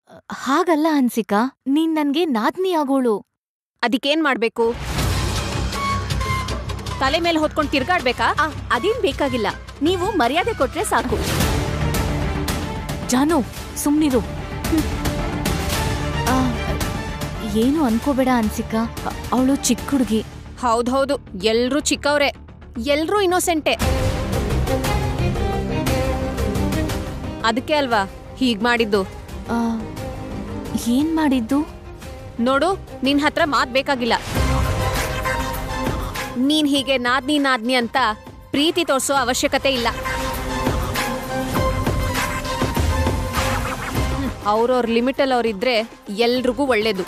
ಹಾಗಲ್ಲ ಹನ್ಸಿಕಾ ನೀನ್ ನನ್ಗೆ ನಾದ್ನಿ ಆಗೋಳು ಅದಕ್ಕೇನ್ ಮಾಡ್ಬೇಕು ತಲೆ ಮೇಲೆ ಹೊತ್ಕೊಂಡ್ ತಿರ್ಗಾಡ್ಬೇಕಾ ಆ, ಅದೇನ್ ಬೇಕಾಗಿಲ್ಲ ನೀವು ಮರ್ಯಾದೆ ಕೊಟ್ರೆ ಸಾಕು ಜಾನು ಸುಮ್ನಿರು ಆ, ಏನು ಅನ್ಕೋಬೇಡ ಹನ್ಸಿಕಾ ಅವಳು ಚಿಕ್ಕ ಹುಡುಗಿ ಹೌದೌದು ಎಲ್ರೂ ಚಿಕ್ಕವ್ರೆ ಎಲ್ರೂ ಇನ್ನೋಸೆಂಟೆ ಅದಕ್ಕೆ ಅಲ್ವಾ ಹೀಗ್ ಮಾಡಿದ್ದು ಏನ್ ಮಾಡಿದ್ದು ನೋಡು ನಿನ್ ಹತ್ರ ಮಾತ್ ಬೇಕಾಗಿಲ್ಲ ನೀನ್ ಹೀಗೆ ನಾದ್ನಿ ನಾದ್ನಿ ಅಂತ ಪ್ರೀತಿ ತೋರ್ಸೋ ಅವಶ್ಯಕತೆ ಇಲ್ಲ ಅವ್ರವ್ರ ಲಿಮಿಟಲ್ಲಿ ಅವ್ರಿದ್ರೆ ಎಲ್ರಿಗೂ ಒಳ್ಳೇದು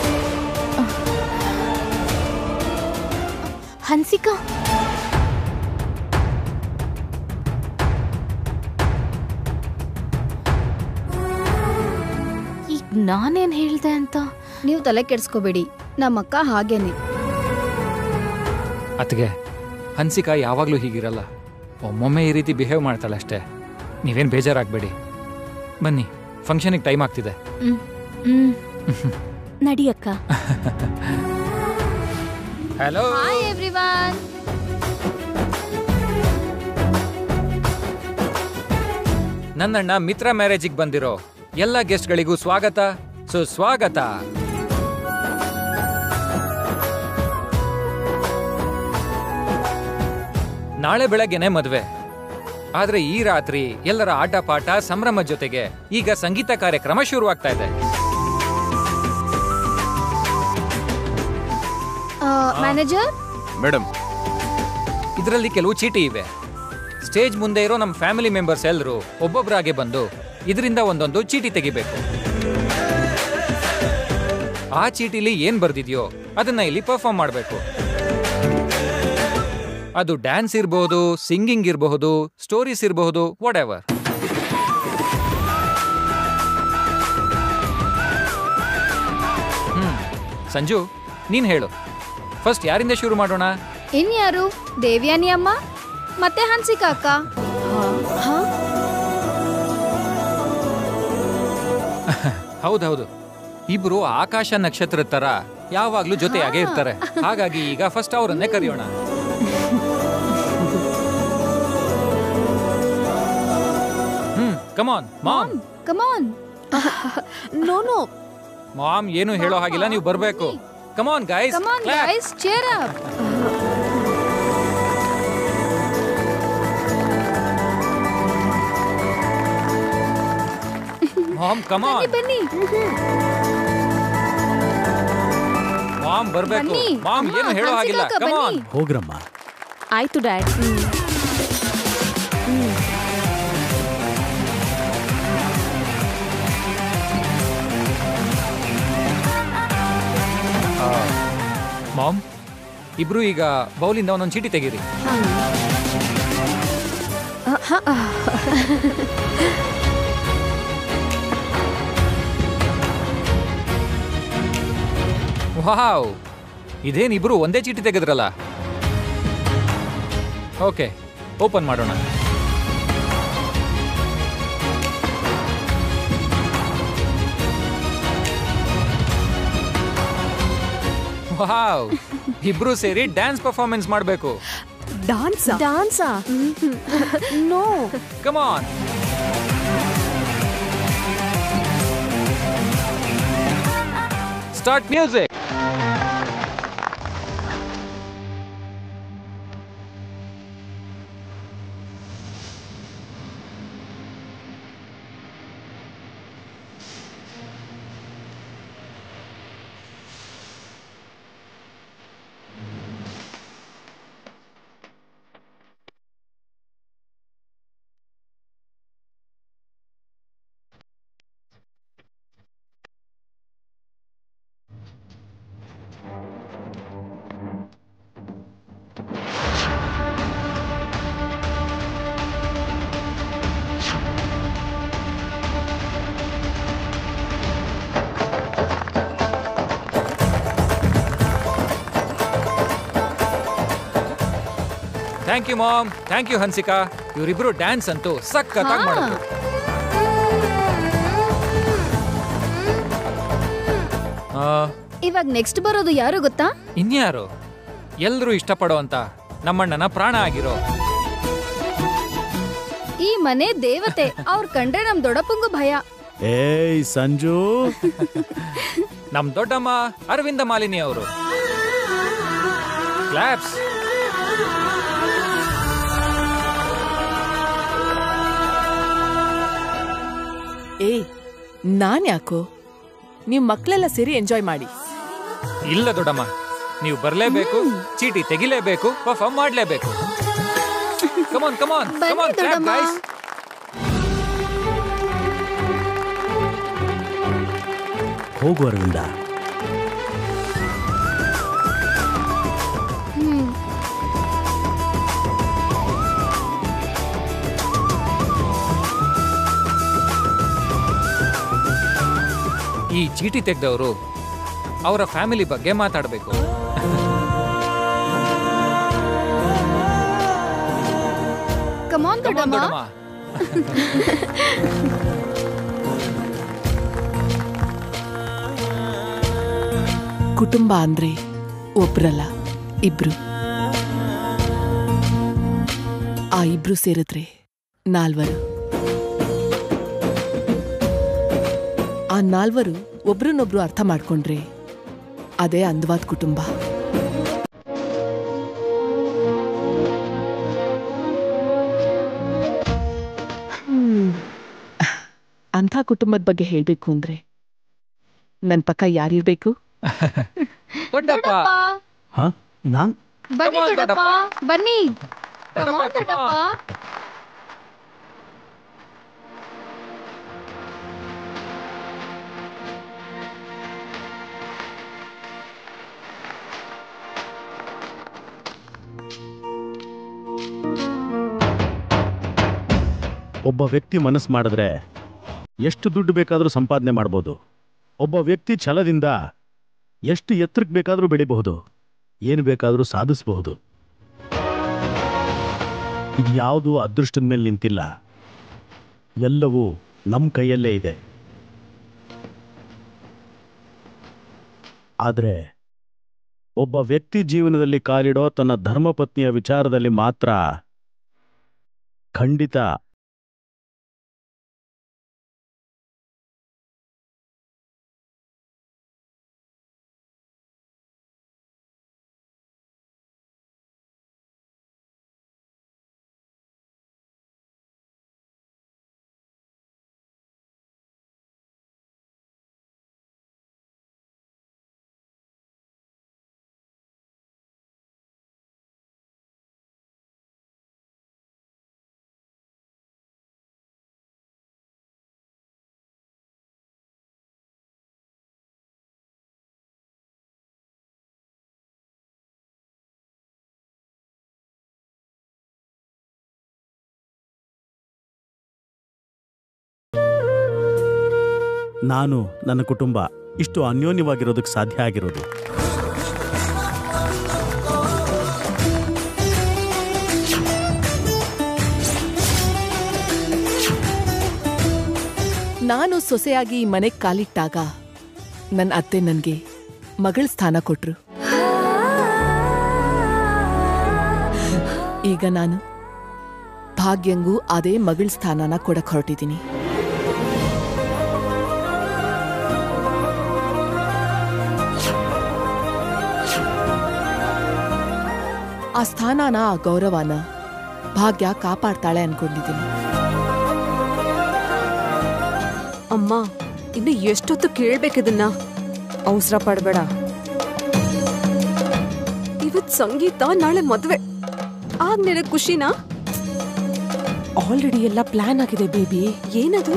ಹನ್ಸಿಕಾ ಈಗ ನಾನೇನ್ ಹೇಳ್ದೆ ಅಂತ ನೀವು ತಲೆ ಕೆಡ್ಸ್ಕೋಬೇಡಿ ನಮ್ಮಕ್ಕ ಹಾಗೇನೆ ಅತ್ಗೆ ಹನ್ಸಿಕಾ ಯಾವಾಗಲೂ ಹೀಗಿರಲ್ಲ ಒಮ್ಮೊಮ್ಮೆ ಈ ರೀತಿ ಬಿಹೇವ್ ಮಾಡ್ತಾಳೆ ಅಷ್ಟೇ ನೀವೇನು ಬೇಜಾರಾಗಬೇಡಿ ಬನ್ನಿ ಫಂಕ್ಷನಿಗೆ ಟೈಮ್ ಆಗ್ತಿದೆ ಹ್ಮ್ ಹ್ಮ್ ನಡಿಯಕ್ಕ ಹಲೋ ಹಾಯ್ ಎವ್ರಿವಾನ್ ನನ್ನಣ್ಣ ಮಿತ್ರ ಮ್ಯಾರೇಜಿಗೆ ಬಂದಿರೋ ಎಲ್ಲ ಗೆಸ್ಟ್ಗಳಿಗೂ ಸ್ವಾಗತ ಸುಸ್ವಾಗತ ನಾಳೆ ಬೆಳಗ್ಗೆನೆ ಮದುವೆ ಆದ್ರೆ ಈ ರಾತ್ರಿ ಎಲ್ಲರ ಆಟ ಪಾಠ ಸಂಭ್ರಮ ಜೊತೆಗೆ ಈಗ ಸಂಗೀತ ಕಾರ್ಯಕ್ರಮ ಶುರುವಾಗ್ತಾ ಇದೆ ಮ್ಯಾನೇಜರ್ ಮೇಡಮ್ ಇದರಲ್ಲಿ ಕೆಲವು ಚೀಟಿ ಇವೆ ಸ್ಟೇಜ್ ಮುಂದೆ ಇರೋ ನಮ್ಮ ಫ್ಯಾಮಿಲಿ ಮೆಂಬರ್ಸ್ ಎಲ್ಲರೂ ಒಬ್ಬೊಬ್ಬರಾಗೆ ಬಂದು ಇದರಿಂದ ಒಂದೊಂದು ಚೀಟಿ ತೆಗಿಬೇಕು ಆ ಚೀಟಿಲಿ ಏನ್ ಬರ್ದಿದ್ಯೋ ಅದನ್ನ ಇಲ್ಲಿ ಪರ್ಫಾರ್ಮ್ ಮಾಡಬೇಕು ಅದು ಡ್ಯಾನ್ಸ್ ಇರಬಹುದು ಸಿಂಗಿಂಗ್ ಇರಬಹುದು ಸ್ಟೋರೀಸ್ ಇರಬಹುದು ವಾಟ್ ಎವರ್ ಹ್ಮ್ ಸಂಜು ನೀನ್ ಹೇಳು ಫಸ್ಟ್ ಯಾರಿಂದ ಶುರು ಮಾಡೋಣ ಇನ್ಯಾರು ದೇವ್ಯಾನಿ ಅಮ್ಮ ಮತ್ತೆ ಹನ್ಸಿಕಾ ಅಕ್ಕ ಹೌದೌದು ಇಬ್ರು ಆಕಾಶ ನಕ್ಷತ್ರದ ತರ ಯಾವಾಗ್ಲೂ ಜೊತೆಯಾಗೇ ಇರ್ತಾರೆ ಹಾಗಾಗಿ ಈಗ ಫಸ್ಟ್ ಅವರನ್ನೇ ಕರೆಯೋಣ ಹ್ಮ್ come on mom come on no no mom ಏನು ಹೇಳೋ ಹಾಗಿಲ್ಲ ನೀವು ಬರ್ಬೇಕು come on guys come on guys cheer up mom come on ಬನ್ನಿ ಮಾಮ್ ಬರ್ಬೇಕು ಬನ್ನಿ. ಮಾಮ್ ಅಮ್ಮ, ಏನು ಹೇಳೋ ಹಾಗಿಲ್ಲ ಹನ್ಸಿಕಾ ಅಕ್ಕ, ಕಮಾನ್ ಬನ್ನಿ. ಹೋಗ್ರಮ್ಮ ಆಯ್ತು ಡ್ಯಾಡ್ ಮಾಮ್ ಇಬ್ರು ಈಗ ಬೌಲಿಂದ ಒಂದೊಂದು ಚೀಟಿ ತೆಗೀರಿ ವಾವ್ ಇದೇನ್ ಇಬ್ರು ಒಂದೇ ಚೀಟಿ ತೆಗೆದ್ರಲ್ಲ ಓಕೆ ಓಪನ್ ಮಾಡೋಣ ವಾವ್ ಇಬ್ರು ಸೇರಿ ಡ್ಯಾನ್ಸ್ ಪರ್ಫಾರ್ಮೆನ್ಸ್ ಮಾಡಬೇಕು ಡಾನ್ಸ್ ಡಾನ್ಸಾ no come on start music thank you mom thank you Hansika ಇವರಿಬ್ರು ಡ್ಯಾನ್ಸ್ ಅಂತೂ ಸಖತ್ತಾಗಿ ಮಾಡಿದ್ರು ಆ, ಇವಾಗ ನೆಕ್ಸ್ಟ್ ಬರೋದು ಯಾರು ಗೊತ್ತಾ ಇನ್ಯಾರು ಎಲ್ರೂ ಇಷ್ಟಪಡೋವಂತ ನಮ್ಮಣ್ಣನ ಪ್ರಾಣ ಆಗಿರೋ ಈ ಮನೆ ದೇವತೆ ಅವ್ರ ಕಂಡ್ರೆ ನಮ್ ದೊಡ್ಡಪ್ಪಂಗೂ ಭಯ ಏಯ್ ಸಂಜು ನಮ್ ದೊಡ್ಡಮ್ಮ ಅರವಿಂದ ಮಾಲಿನಿ ಅವರು ಕ್ಲಾಪ್ಸ್ ಏಯ್ ನಾನ್ ಯಾಕೋ ನೀವ್ ಮಕ್ಳೆಲ್ಲ ಸೇರಿ ಎಂಜಾಯ್ ಮಾಡಿ ಇಲ್ಲ ದೊಡ್ಡಮ್ಮ ನೀವು ಬರ್ಲೇಬೇಕು ಚೀಟಿ ತೆಗಿಲೇಬೇಕು ಪರ್ಫಾರ್ಮ್ ಮಾಡ್ಲೇಬೇಕು ಕಮಾನ್ ಕಮಾನ್ ಬನ್ನಿ ಕಮಾನ್ ಕ್ಲಾಪ್ ದೊಡ್ಡಮ್ಮ. ಗೈಸ್ ಹೋಗು ಅರವಿಂದ ಹ್ಮ್ ಈ ಚೀಟಿ ತೆಗೆದವರು ಅವರ ಫ್ಯಾಮಿಲಿ ಬಗ್ಗೆ ಮಾತಾಡಬೇಕು ಕಮಾನ್ ದೊಡ್ಡಮ್ಮ ದೊಡ್ಡಮ್ಮ ಕುಟುಂಬ ಅಂದ್ರೆ ಒಬ್ರಲ್ಲ ಇಬ್ರು ಆ ಇಬ್ರು ಸೇರಿದ್ರೆ ನಾಲ್ವರು ಆ ನಾಲ್ವರು ಒಬ್ರನ್ನೊಬ್ರು ಅರ್ಥ ಮಾಡ್ಕೊಂಡ್ರೆ ಅದೇ ಅಂದವಾದ ಕುಟುಂಬ ಹ್ಮ್. ಅಂಥ ಕುಟುಂಬದ ಬಗ್ಗೆ ಹೇಳ್ಬೇಕು ಅಂದ್ರೆ ನನ್ ಪಕ್ಕ ಯಾರಿರ್ಬೇಕು ದೊಡ್ಡಪ್ಪ ಹ ನಾನ್ ಬನ್ನಿ Come on, ದೊಡ್ಡಪ್ಪ ಬನ್ನಿ ದೊಡ್ಡಪ್ಪ, ಕಮಾನ್ come ದೊಡ್ಡಪ್ಪ on. ಒಬ್ಬ ವ್ಯಕ್ತಿ ಮನಸ್ಸು ಮಾಡಿದ್ರೆ ಎಷ್ಟು ದುಡ್ಡು ಬೇಕಾದರೂ ಸಂಪಾದನೆ ಮಾಡ್ಬೋದು ಒಬ್ಬ ವ್ಯಕ್ತಿ ಛಲದಿಂದ ಎಷ್ಟು ಎತ್ತರಕ್ಕೆ ಬೇಕಾದರೂ ಬೆಳಿಬಹುದು ಏನು ಬೇಕಾದರೂ ಸಾಧಿಸಬಹುದು ಯಾವುದು ಅದೃಷ್ಟದ ಮೇಲೆ ನಿಂತಿಲ್ಲ ಎಲ್ಲವೂ ನಮ್ಮ ಕೈಯಲ್ಲೇ ಇದೆ ಆದರೆ ಒಬ್ಬ ವ್ಯಕ್ತಿ ಜೀವನದಲ್ಲಿ ಕಾಲಿಡೋ ತನ್ನ ಧರ್ಮಪತ್ನಿಯ ವಿಚಾರದಲ್ಲಿ ಮಾತ್ರ ಖಂಡಿತ ನಾನು ನನ್ನ ಕುಟುಂಬ ಇಷ್ಟು ಅನ್ಯೋನ್ಯವಾಗಿರೋದಕ್ಕೆ ಸಾಧ್ಯ ಆಗಿರೋದು ನಾನು ಸೊಸೆಯಾಗಿ ಈ ಮನೆಗ್ ಕಾಲಿಟ್ಟಾಗ ನನ್ನ ಅತ್ತೆ ನನಗೆ ಮಗಳ ಸ್ಥಾನ ಕೊಟ್ರು ಈಗ ನಾನು ಭಾಗ್ಯಂಗೂ ಅದೇ ಮಗಳ ಸ್ಥಾನನ ಕೊಡಕ್ ಹೊರಟಿದ್ದೀನಿ ಆ ಸ್ಥಾನನ ಆ ಗೌರವನ ಭಾಗ್ಯ ಕಾಪಾಡ್ತಾಳೆ ಅನ್ಕೊಂಡಿದ್ದೀನಿ ಅಮ್ಮ ಇನ್ನು ಎಷ್ಟೊತ್ತು ಕೇಳ್ಬೇಕಿದನ್ನ ಅವಸರ ಪಡ್ಬೇಡ ಇವತ್ ಸಂಗೀತ ನಾಳೆ ಮದ್ವೆ ಆಗ ನಿನಗ್ ಖುಷಿನಾ ಆಲ್ರೆಡಿ ಎಲ್ಲ ಪ್ಲಾನ್ ಆಗಿದೆ ಬೇಬಿ ಏನದು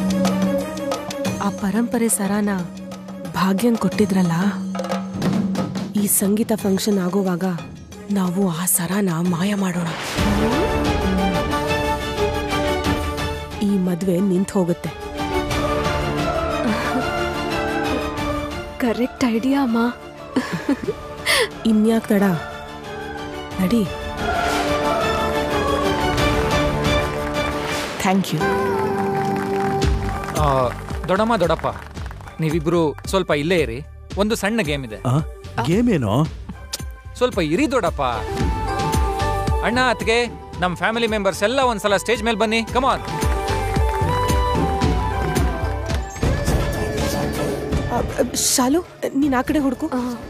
ಆ ಪರಂಪರೆ ಸರಾನ ಭಾಗ್ಯಂಗ್ ಕೊಟ್ಟಿದ್ರಲ್ಲ ಈ ಸಂಗೀತ ಫಂಕ್ಷನ್ ಆಗೋವಾಗ ನಾವು ಆ ಸರಾನ ಮಾಯ ಮಾಡೋಣ ಈ ಮದ್ವೆ ನಿಂತ್ ಹೋಗುತ್ತೆ ಕರೆಕ್ಟ್ ಐಡಿಯಾ ಅಮ್ಮ ಇನ್ಯಾಕ್ ತಡ ನಡಿ ಥ್ಯಾಂಕ್ ಯು ಆ, ದೊಡ್ಡಮ್ಮ ದೊಡ್ಡಪ್ಪ ನೀವಿಬ್ರು ಸ್ವಲ್ಪ ಇಲ್ಲೇ ಇರಿ ಒಂದು ಸಣ್ಣ ಗೇಮ್ ಇದೆ ಗೇಮ್ ಏನೋ ಸ್ವಲ್ಪ ಇರಿ ದೊಡ್ಡಪ್ಪ ಅಣ್ಣ ಅತ್ಗೆ ನಮ್ಮ ಫ್ಯಾಮಿಲಿ ಮೆಂಬರ್ಸ್ ಎಲ್ಲ ಒಂದ್ಸಲ ಸ್ಟೇಜ್ ಮೇಲೆ ಬನ್ನಿ ಕಮಾನ್ ಶಾಲು ನೀನ್ ಆ ಕಡೆ ಹುಡುಕು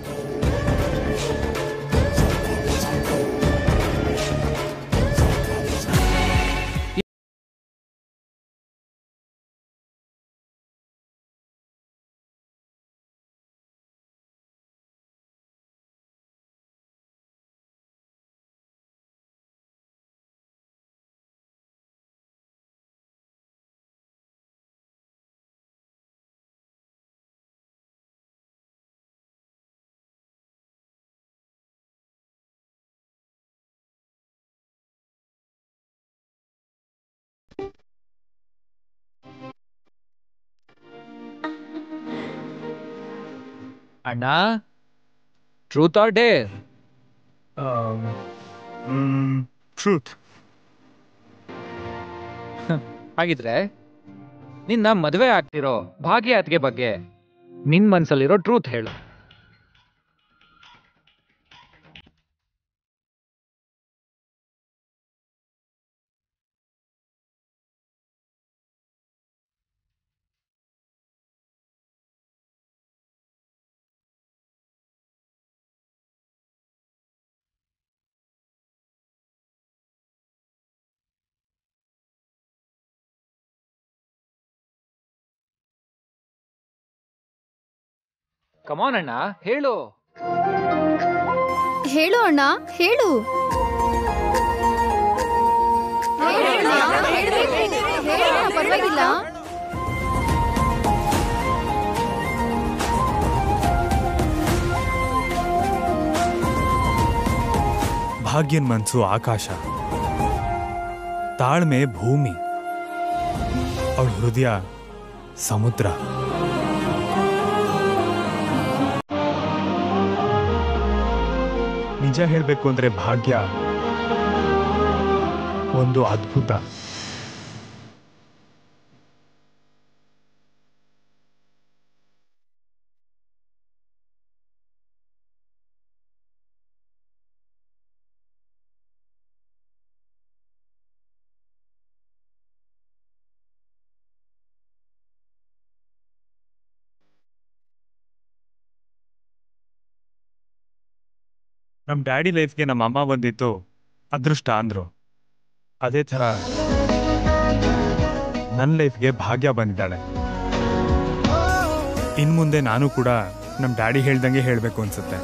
ಅಣ್ಣ ಟ್ರೂತ್ ಆರ್ ಡೇರ್ ಟ್ರೂತ್ ಹಾಗಿದ್ರೆ ನಿನ್ನ ಮದುವೆ ಆಗ್ತಿರೋ ಭಾಗ್ಯ ಅತ್ಗೆ ಬಗ್ಗೆ ನಿನ್ ಮನ್ಸಲ್ಲಿರೋ ಟ್ರೂತ್ ಹೇಳು ಕಮಾನ್ ಅಣ್ಣ ಹೇಳು ಹೇಳು ಅಣ್ಣ ಹೇಳು ಹೇಳು ಅಣ್ಣ, ಹೇಳ್ಬೇಕು. ಹೇಳು ಅಣ್ಣ, ಪರವಾಗಿಲ್ಲ ಭಾಗ್ಯನ್ ಮನ್ಸು ಆಕಾಶ ತಾಳ್ಮೆ ಭೂಮಿ ಅವಳ ಹೃದಯ ಸಮುದ್ರ ನಿಜ ಹೇಳಬೇಕು ಅಂದ್ರೆ ಭಾಗ್ಯ ಒಂದು ಅದ್ಭುತ ನಮ್ಮ ಡ್ಯಾಡಿ ಲೈಫ್ಗೆ ನಮ್ಮ ಅಮ್ಮ ಬಂದಿತ್ತು ಅದೃಷ್ಟ ಅಂದ್ರು ಅದೇ ಥರ ನನ್ನ ಲೈಫ್ಗೆ ಭಾಗ್ಯ ಬಂದಿದ್ದಾಳೆ ಇನ್ ಮುಂದೆ ನಾನು ಕೂಡ ನಮ್ಮ ಡ್ಯಾಡಿ ಹೇಳ್ದಂಗೆ ಹೇಳಬೇಕು ಅನ್ಸುತ್ತೆ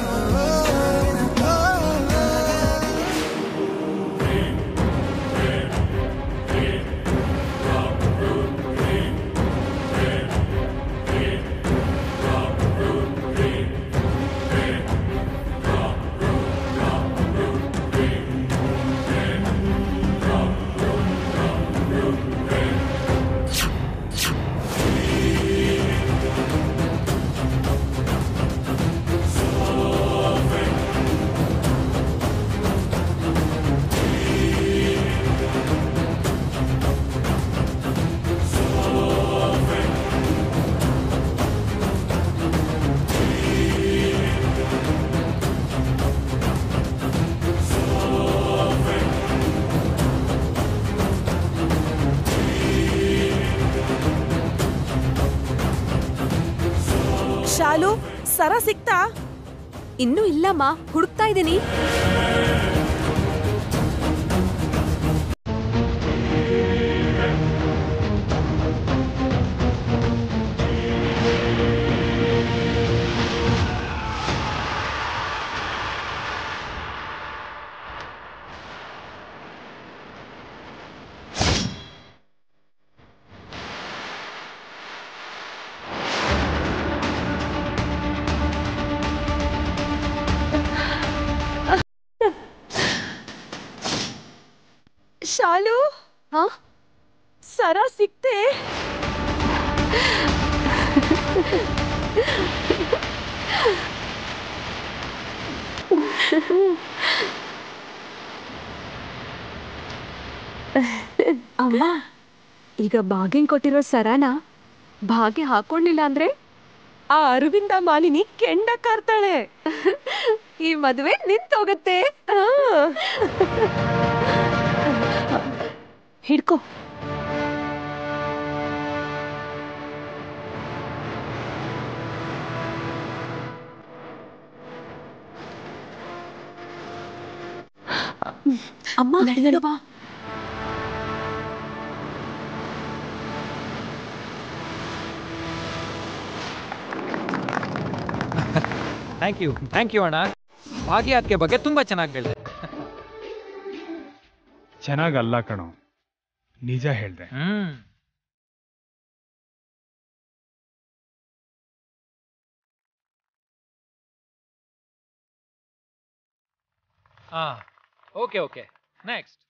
ಶಾಲು ಸರ ಸಿಕ್ತಾ ಇನ್ನೂ ಇಲ್ಲಮ್ಮ ಹುಡುಕ್ತಾ ಇದ್ದೀನಿ ಶಾಲು ಸರ ಸಿಕ್ತೆ ಅಮ್ಮ ಈಗ ಭಾಗ್ಯನ್ ಕೊಟ್ಟಿರೋ ಸರಾನ ಭಾಗ್ಯ ಹಾಕೊಂಡಿಲ್ಲ ಅಂದ್ರೆ ಆ ಅರವಿಂದ ಮಾಲಿನಿ ಕೆಂಡ ಕಾರ್ತಾಳೆ ಈ ಮದುವೆ ನಿಂತೋಗತ್ತೆ ಆ. ಹಿಡ್ಕೋ ಅಮ್ಮ ಬಾ ಥ್ಯಾಂಕ್ ಯು ಥ್ಯಾಂಕ್ ಯು ಅಣ್ಣ ಭಾಗ್ಯ ಅದಕ್ಕೆ ಬಗ್ಗೆ ತುಂಬಾ ಚೆನ್ನಾಗಿ ಹೇಳಿದೆ ಚೆನ್ನಾಗಲ್ಲ ಕಣೋ ನಿಜ ಹೇಳ್ದೆ ಹ್ಮ್ ಹಾ ಓಕೆ ಓಕೆ ನೆಕ್ಸ್ಟ್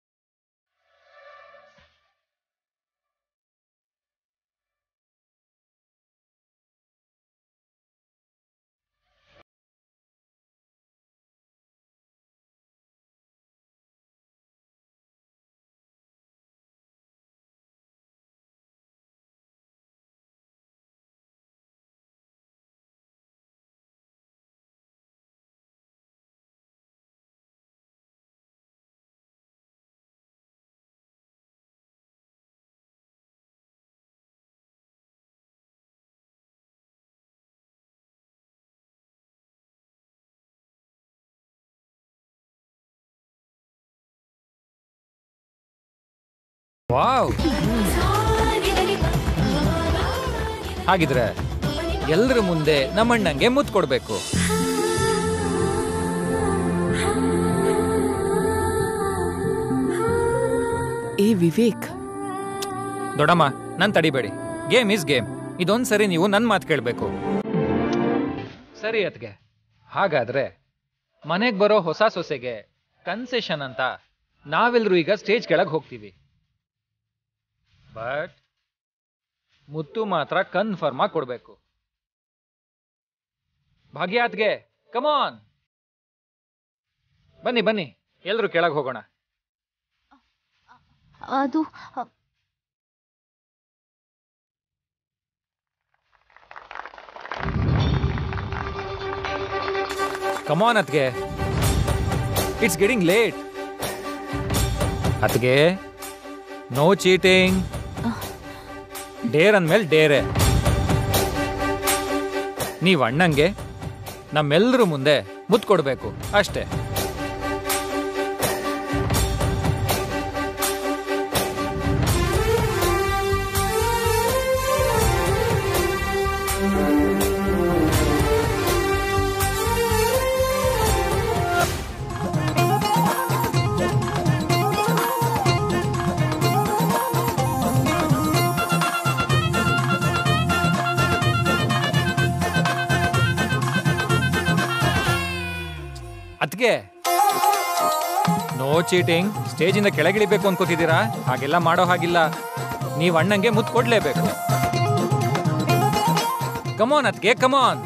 ವಾವ್ ಹಾಗಿದ್ರೆ ಎಲ್ಲರ ಮುಂದೆ ನಮ್ಮಣ್ಣಂಗೆ ಮುತ್ತು ಕೊಡ್ಬೇಕು ಏ ವಿವೇಕ್ ದೊಡ್ಡಮ್ಮ ನನ್ ತಡಿಬೇಡಿ ಗೇಮ್ ಇಸ್ ಗೇಮ್ ಇದೊಂದ್ ಸರಿ ನೀವು ನನ್ ಮಾತು ಕೇಳ್ಬೇಕು ಸರಿ ಅತ್ಗೆ ಹಾಗಾದ್ರೆ ಮನೆಗ್ ಬರೋ ಹೊಸ ಸೊಸೆಗೆ ಕನ್ಸೆಷನ್ ಅಂತ ನಾವೆಲ್ಲರೂ ಈಗ ಸ್ಟೇಜ್ ಕೆಳಗೆ ಹೋಗ್ತೀವಿ ಬಟ್ ಮುತ್ತು ಮಾತ್ರ ಕನ್ಫರ್ಮ್ ಆಗಿ ಕೊಡ್ಬೇಕು ಭಾಗ್ಯಾತ್ಗೆ ಕಮಾನ್ ಬನ್ನಿ ಬನ್ನಿ ಎಲ್ರು ಕೆಳಗೆ ಹೋಗೋಣ ಅದು ಕಮಾನ್ ಅತ್ಗೆ ಇಟ್ಸ್ ಗೆಟಿಂಗ್ ಲೇಟ್ ಅತ್ಗೆ ನೋ ಚೀಟಿಂಗ್ ಡೇರ್ ಅಂದ್ಮೇಲೆ ಡೇರೆ ನೀವ್ ಅಣ್ಣಂಗೆ ನಮ್ಮೆಲ್ಲರ ಮುಂದೆ ಮುತ್ತು ಕೊಡ್ಬೇಕು ಅಷ್ಟೇ ಅದ್ಗೆ ನೋ ಚೀಟಿಂಗ್ ಸ್ಟೇಜಿಂದ ಕೆಳಗಿಳಿಬೇಕು ಅನ್ಕೋತಿದ್ದೀರಾ ಹಾಗೆಲ್ಲ ಮಾಡೋ ಹಾಗಿಲ್ಲ ನೀವ್ ಅಣ್ಣಂಗೆ ಮುತ್ತು ಕೊಡ್ಲೇಬೇಕು ಕಮಾನ್ ಅದ್ಗೆ ಕಮಾನ್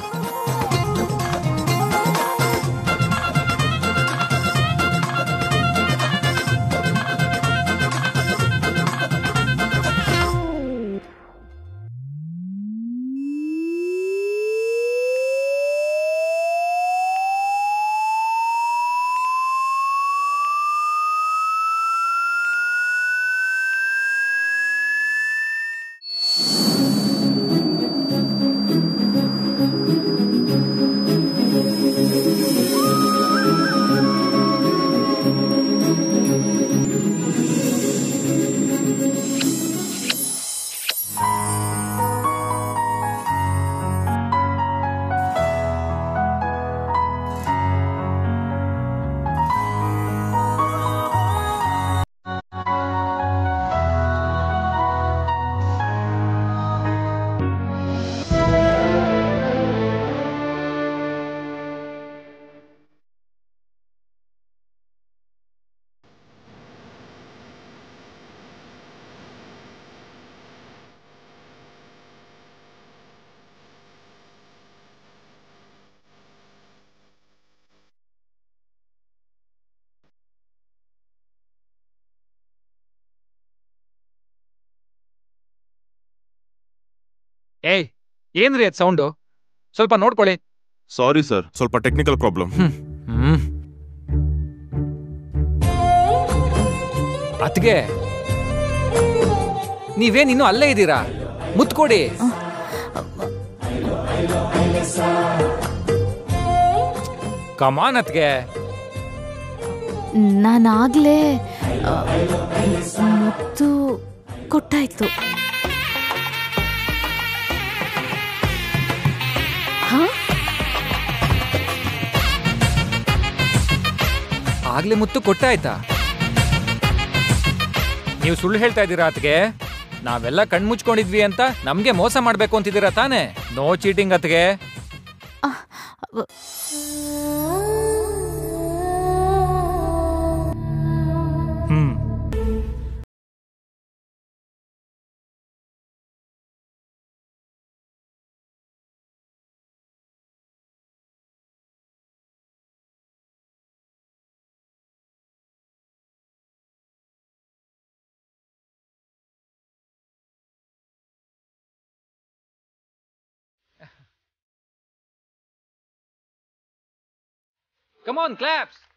ಏಯ್ ಏನ್ರಿ ಅದ್ ಸೌಂಡು ಸ್ವಲ್ಪ ನೋಡ್ಕೊಳ್ಳಿ ಸಾರಿ ಸರ್ ಸ್ವಲ್ಪ ಟೆಕ್ನಿಕಲ್ ಪ್ರಾಬ್ಲಮ್ ಹ್ಮ್ ಅತ್ಗೆ ನೀವೇನ್ ಇನ್ನು ಅಲ್ಲೇ ಇದ್ದೀರಾ ಮುತ್ಕೊಡಿ ಕಮಾನ್ ಅತ್ಗೆ ನಾನಾಗ್ಲೇ ಆ, ಮುತ್ತು ಕೊಟ್ಟಾಯ್ತು ಹಾ ಆಗ್ಲೇ ಮುತ್ತು ಕೊಟ್ಟಾಯ್ತಾ ನೀವು ಸುಳ್ಳು ಹೇಳ್ತಾ ಇದ್ದೀರಾ ಅತ್ಗೆ ನಾವೆಲ್ಲ ಕಣ್ಮುಚ್ಕೊಂಡಿದ್ವಿ ಅಂತ ನಮ್ಗೆ ಮೋಸ ಮಾಡ್ಬೇಕು ಅಂತಿದ್ದೀರಾ ತಾನೇ ನೋ ಚೀಟಿಂಗ್ ಅತ್ಗೆ ಹ್ಮ್ ಕಮಾನ್ ಕ್ಲಾಪ್ಸ್